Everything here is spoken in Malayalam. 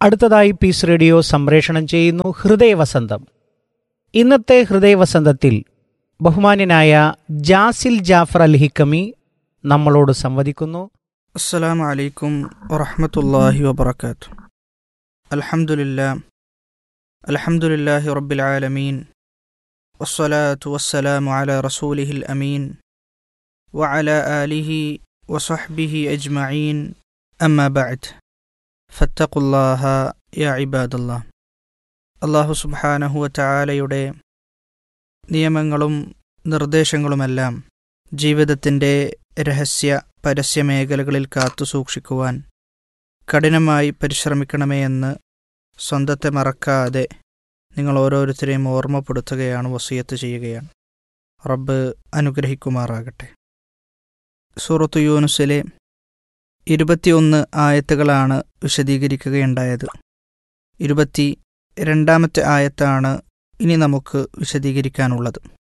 അടുത്തതായി പീസ് റേഡിയോ സംപ്രേഷണം ചെയ്യുന്നു ഹൃദയവസന്തം ഇന്നത്തെ ഹൃദയവസന്തത്തിൽ ബഹുമാന്യനായ ജാസിൽ ജാഫർ അൽ ഹിക്കമി നമ്മളോട് സംവദിക്കുന്നു السلام عليكم ورحمة الله وبركاته الحمد لله الحمد لله رب العالمين والصلاة والسلام على رسوله الأمين وعلى آله وصحبه أجمعين أما بعد فاتقوا الله يا عباد الله അള്ളാഹു സുബ്ഹാനഹു വതആലയുടെ നിയമങ്ങളും നിർദ്ദേശങ്ങളുമെല്ലാം ജീവിതത്തിൻ്റെ രഹസ്യ പരസ്യ മേഖലകളിൽ കാത്തു സൂക്ഷിക്കുവാൻ കഠിനമായി പരിശ്രമിക്കണമേ എന്ന് സ്വന്തത്തെ മറക്കാതെ നിങ്ങൾ ഓരോരുത്തരെയും ഓർമ്മപ്പെടുത്തുകയാണ് വസിയത്ത് ചെയ്യുകയാണ് റബ്ബ് അനുഗ്രഹിക്കുമാറാകട്ടെ സൂറത്തു യൂനുസിലെ ഇരുപത്തിയൊന്ന് ആയത്തുകളാണ് വിശദീകരിക്കുകയുണ്ടായത് ഇരുപത്തി രണ്ടാമത്തെ ആയത്താണ് ഇനി നമുക്ക് വിശദീകരിക്കാനുള്ളത്